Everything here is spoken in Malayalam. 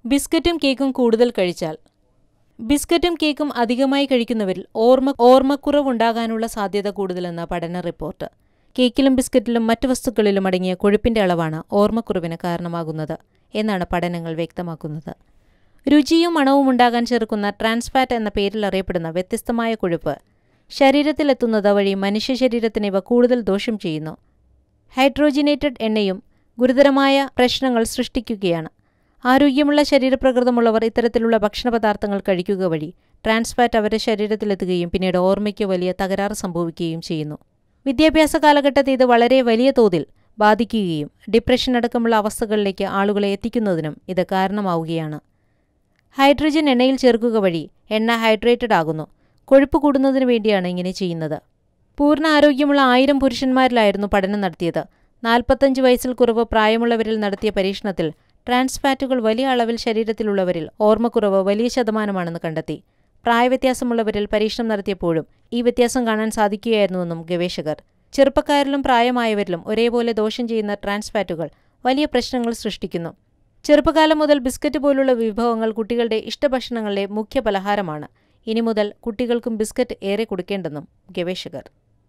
ബിസ്ക്കറ്റും കേക്കും കൂടുതൽ കഴിച്ചാൽ ബിസ്ക്കറ്റും കേക്കും അധികമായി കഴിക്കുന്നവരിൽ ഓർമ്മ ഓർമ്മക്കുറവുണ്ടാകാനുള്ള സാധ്യത കൂടുതലെന്ന പഠന റിപ്പോർട്ട് കേക്കിലും ബിസ്ക്കറ്റിലും മറ്റു വസ്തുക്കളിലും അടങ്ങിയ കൊഴുപ്പിന്റെ അളവാണ് ഓർമ്മക്കുറവിന് കാരണമാകുന്നത് എന്നാണ് പഠനങ്ങൾ വ്യക്തമാക്കുന്നത് രുചിയും മണവും ഉണ്ടാകാൻ ചേർക്കുന്ന ട്രാൻസ്ഫാറ്റ് എന്ന പേരിൽ അറിയപ്പെടുന്ന വ്യത്യസ്തമായ കൊഴുപ്പ് ശരീരത്തിലെത്തുന്നത് വഴി മനുഷ്യ ശരീരത്തിന് ഇവ കൂടുതൽ ദോഷം ചെയ്യുന്നു ഹൈഡ്രോജിനേറ്റഡ് എണ്ണയും ഗുരുതരമായ പ്രശ്നങ്ങൾ സൃഷ്ടിക്കുകയാണ് ആരോഗ്യമുള്ള ശരീരപ്രകൃതമുള്ളവർ ഇത്തരത്തിലുള്ള ഭക്ഷണപദാർത്ഥങ്ങൾ കഴിക്കുക വഴി ട്രാൻസ്ഫാറ്റ് അവരുടെ ശരീരത്തിലെത്തുകയും പിന്നീട് ഓർമ്മയ്ക്ക് വലിയ തകരാറ് സംഭവിക്കുകയും ചെയ്യുന്നു വിദ്യാഭ്യാസ കാലഘട്ടത്തിൽ ഇത് വളരെ വലിയ തോതിൽ ബാധിക്കുകയും ഡിപ്രഷൻ അടക്കമുള്ള അവസ്ഥകളിലേക്ക് ആളുകളെ എത്തിക്കുന്നതിനും ഇത് കാരണമാവുകയാണ് ഹൈഡ്രജൻ എണ്ണയിൽ ചേർക്കുക വഴി എണ്ണ ഹൈഡ്രേറ്റഡ് ആകുന്നു കൊഴുപ്പ് കൂടുന്നതിന് വേണ്ടിയാണ് ഇങ്ങനെ ചെയ്യുന്നത് പൂർണ്ണ ആരോഗ്യമുള്ള ആയിരം പുരുഷന്മാരിലായിരുന്നു പഠനം നടത്തിയത് നാൽപ്പത്തഞ്ച് വയസ്സിൽ കുറവ് പ്രായമുള്ളവരിൽ നടത്തിയ പരീക്ഷണത്തിൽ ട്രാൻസ്ഫാറ്റുകൾ വലിയ അളവിൽ ശരീരത്തിലുള്ളവരിൽ ഓർമ്മക്കുറവ് വലിയ ശതമാനമാണെന്ന് കണ്ടെത്തി പ്രായവ്യത്യാസമുള്ളവരിൽ പരീക്ഷണം നടത്തിയപ്പോഴും ഈ വ്യത്യാസം കാണാൻ സാധിക്കുകയായിരുന്നുവെന്നും ഗവേഷകർ ചെറുപ്പക്കാരിലും പ്രായമായവരിലും ഒരേപോലെ ദോഷം ചെയ്യുന്ന ട്രാൻസ്ഫാറ്റുകൾ വലിയ പ്രശ്നങ്ങൾ സൃഷ്ടിക്കുന്നു ചെറുപ്പകാലം മുതൽ ബിസ്ക്കറ്റ് പോലുള്ള വിഭവങ്ങൾ കുട്ടികളുടെ ഇഷ്ടഭക്ഷണങ്ങളിലെ മുഖ്യ പലഹാരമാണ് ഇനി മുതൽ കുട്ടികൾക്കും ബിസ്ക്കറ്റ് ഏറെ കൊടുക്കേണ്ടെന്നും ഗവേഷകർ